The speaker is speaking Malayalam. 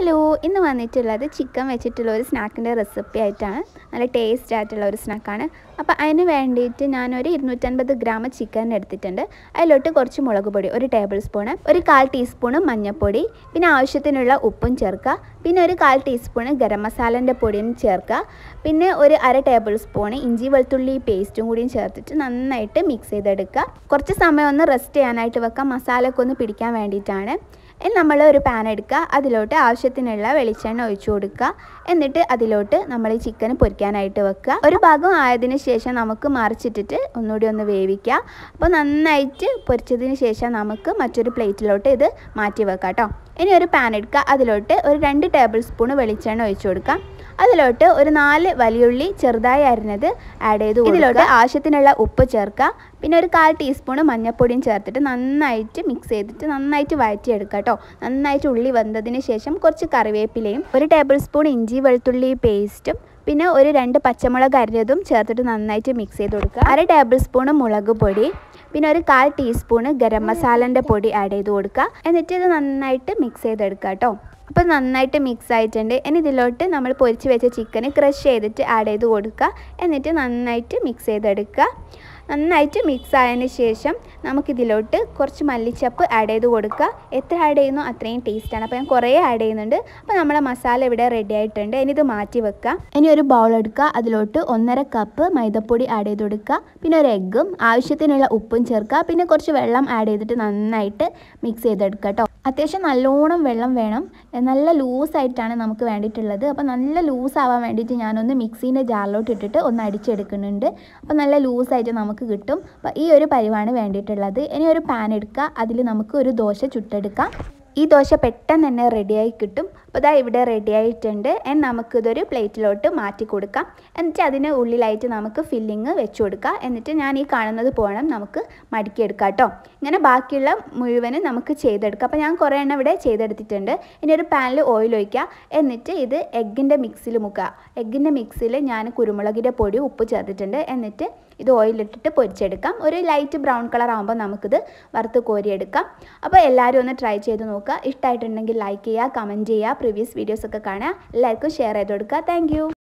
ഹലോ ഇന്ന് വന്നിട്ടുള്ളത് ചിക്കൻ വെച്ചിട്ടുള്ള ഒരു സ്നാക്കിൻ്റെ റെസിപ്പി ആയിട്ടാണ് നല്ല ടേസ്റ്റ് ആയിട്ടുള്ള ഒരു സ്നാക്കാണ് അപ്പോൾ അതിന് വേണ്ടിയിട്ട് ഞാനൊരു ഇരുന്നൂറ്റൻപത് ഗ്രാം ചിക്കൻ എടുത്തിട്ടുണ്ട് അതിലോട്ട് കുറച്ച് മുളക് പൊടി ഒരു ടേബിൾ സ്പൂണ് ഒരു കാൽ ടീസ്പൂണ് മഞ്ഞൾപ്പൊടി പിന്നെ ആവശ്യത്തിനുള്ള ഉപ്പും ചേർക്കുക പിന്നെ ഒരു കാൽ ടീസ്പൂണ് ഗരം മസാലൻ്റെ പൊടിയും ചേർക്കുക പിന്നെ ഒരു അര ടേബിൾ സ്പൂൺ ഇഞ്ചി വെളുത്തുള്ളി പേസ്റ്റും കൂടിയും ചേർത്തിട്ട് നന്നായിട്ട് മിക്സ് ചെയ്തെടുക്കുക കുറച്ച് സമയം ഒന്ന് റെസ്റ്റ് ചെയ്യാനായിട്ട് വെക്കാം മസാലയൊക്കെ ഒന്ന് പിടിക്കാൻ വേണ്ടിയിട്ടാണ് ഇനി നമ്മൾ ഒരു പാൻ എടുക്കുക അതിലോട്ട് ആവശ്യത്തിനുള്ള വെളിച്ചെണ്ണ ഒഴിച്ചു കൊടുക്കുക എന്നിട്ട് അതിലോട്ട് നമ്മൾ ഈ ചിക്കൻ പൊരിക്കാനായിട്ട് വെക്കുക ഒരു ഭാഗം ആയതിനു ശേഷം നമുക്ക് മറിച്ചിട്ടിട്ട് ഒന്നുകൂടി ഒന്ന് വേവിക്കുക അപ്പോൾ നന്നായിട്ട് പൊരിച്ചതിന് ശേഷം നമുക്ക് മറ്റൊരു പ്ലേറ്റിലോട്ട് ഇത് മാറ്റി വെക്കാം കേട്ടോ ഇനി ഒരു പാൻ എടുക്കുക അതിലോട്ട് ഒരു രണ്ട് ടേബിൾ സ്പൂൺ വെളിച്ചെണ്ണ ഒഴിച്ചു കൊടുക്കുക അതിലോട്ട് ഒരു നാല് വലിയുള്ളി ചെറുതായി അരിഞ്ഞത് ആഡ് ചെയ്ത് ഇതിലോട്ട് ആവശ്യത്തിനുള്ള ഉപ്പ് ചേർക്കുക പിന്നെ ഒരു കാൽ ടീസ്പൂൺ മഞ്ഞൾപ്പൊടിയും ചേർത്തിട്ട് നന്നായിട്ട് മിക്സ് ചെയ്തിട്ട് നന്നായിട്ട് വഴറ്റിയെടുക്കുക കേട്ടോ നന്നായിട്ട് ഉള്ളി വന്നതിന് ശേഷം കുറച്ച് കറിവേപ്പിലയും ഒരു ടേബിൾ സ്പൂൺ ഇഞ്ചി വെളുത്തുള്ളി പേസ്റ്റും പിന്നെ ഒരു രണ്ട് പച്ചമുളക് അരിഞ്ഞതും ചേർത്തിട്ട് നന്നായിട്ട് മിക്സ് ചെയ്ത് കൊടുക്കുക അര ടേബിൾ സ്പൂൺ മുളക് പൊടി പിന്നെ ഒരു കാൽ ടീസ്പൂണ് ഗരം മസാലൻ്റെ പൊടി ആഡ് ചെയ്ത് കൊടുക്കുക എന്നിട്ട് ഇത് നന്നായിട്ട് മിക്സ് ചെയ്തെടുക്കുക കേട്ടോ അപ്പോൾ നന്നായിട്ട് മിക്സ് ആയിട്ടുണ്ട് ഇനി ഇതിലോട്ട് നമ്മൾ പൊരിച്ച് വെച്ച ചിക്കന് ക്രഷ് ചെയ്തിട്ട് ആഡ് ചെയ്ത് കൊടുക്കുക എന്നിട്ട് നന്നായിട്ട് മിക്സ് ചെയ്തെടുക്കുക നന്നായിട്ട് മിക്സ് ആയതിന് ശേഷം നമുക്കിതിലോട്ട് കുറച്ച് മല്ലിച്ചപ്പ് ആഡ് ചെയ്ത് കൊടുക്കുക എത്ര ആഡ് ചെയ്യുന്നു അത്രയും ടേസ്റ്റാണ് അപ്പോൾ ഞാൻ കുറേ ആഡ് ചെയ്യുന്നുണ്ട് അപ്പോൾ നമ്മളെ മസാല ഇവിടെ റെഡി ആയിട്ടുണ്ട് ഇനി ഇത് മാറ്റി വെക്കുക ഇനി ഒരു ബൗൾ എടുക്കുക അതിലോട്ട് ഒന്നര കപ്പ് മൈദപ്പൊടി ആഡ് ചെയ്ത് കൊടുക്കുക പിന്നെ ഒരു എഗ്ഗും ആവശ്യത്തിനുള്ള ഉപ്പും ചേർക്കുക പിന്നെ കുറച്ച് വെള്ളം ആഡ് ചെയ്തിട്ട് നന്നായിട്ട് മിക്സ് ചെയ്തെടുക്കുക കേട്ടോ അത്യാവശ്യം നല്ലോണം വെള്ളം വേണം നല്ല ലൂസായിട്ടാണ് നമുക്ക് വേണ്ടിയിട്ടുള്ളത് അപ്പോൾ നല്ല ലൂസ് ആവാൻ വേണ്ടിയിട്ട് ഞാനൊന്ന് മിക്സീൻ്റെ ജാറിലോട്ട് ഇട്ടിട്ട് ഒന്ന് അടിച്ചെടുക്കുന്നുണ്ട് അപ്പോൾ നല്ല ലൂസായിട്ട് നമുക്ക് കിട്ടും അപ്പോൾ ഈ ഒരു പരിവാണ് വേണ്ടിയിട്ടുള്ളത് ഇനി ഒരു പാൻ എടുക്കുക അതിൽ നമുക്ക് ഒരു ദോശ ചുട്ടെടുക്കാം ഈ ദോശ പെട്ടെന്ന് തന്നെ റെഡിയായി കിട്ടും അപ്പോൾ ഇതാ ഇവിടെ റെഡി ആയിട്ടുണ്ട് എൻ നമുക്കിതൊരു പ്ലേറ്റിലോട്ട് മാറ്റി കൊടുക്കാം എന്നിട്ട് അതിന് ഉള്ളിലായിട്ട് നമുക്ക് ഫില്ലിങ് വെച്ച് കൊടുക്കാം എന്നിട്ട് ഞാൻ ഈ കാണുന്നത് പോകണം നമുക്ക് മടക്കിയെടുക്കാം കേട്ടോ ഇങ്ങനെ ബാക്കിയുള്ള മുഴുവനും നമുക്ക് ചെയ്തെടുക്കാം അപ്പോൾ ഞാൻ കുറേ എണ്ണം ഇവിടെ ചെയ്തെടുത്തിട്ടുണ്ട് ഇനി ഒരു പാനിൽ ഓയിൽ ഒഴിക്കുക എന്നിട്ട് ഇത് എഗ്ഗിൻ്റെ മിക്സിൽ മുക്കുക എഗ്ഗിൻ്റെ മിക്സിൽ ഞാൻ കുരുമുളകിൻ്റെ പൊടി ഉപ്പ് ചേർത്തിട്ടുണ്ട് എന്നിട്ട് ഇത് ഓയിലിട്ടിട്ട് പൊരിച്ചെടുക്കാം ഒരു ലൈറ്റ് ബ്രൗൺ കളർ ആകുമ്പോൾ നമുക്കിത് വറുത്ത് കോരിയെടുക്കാം അപ്പോൾ എല്ലാവരും ഒന്ന് ട്രൈ ചെയ്ത് നോക്കുക ഇഷ്ടമായിട്ടുണ്ടെങ്കിൽ ലൈക്ക് ചെയ്യുക കമൻറ്റ് ചെയ്യുക പ്രീവിയസ് വീഡിയോസ് ഒക്കെ കാണുക എല്ലാവർക്കും ഷെയർ ചെയ്ത് കൊടുക്കുക താങ്ക്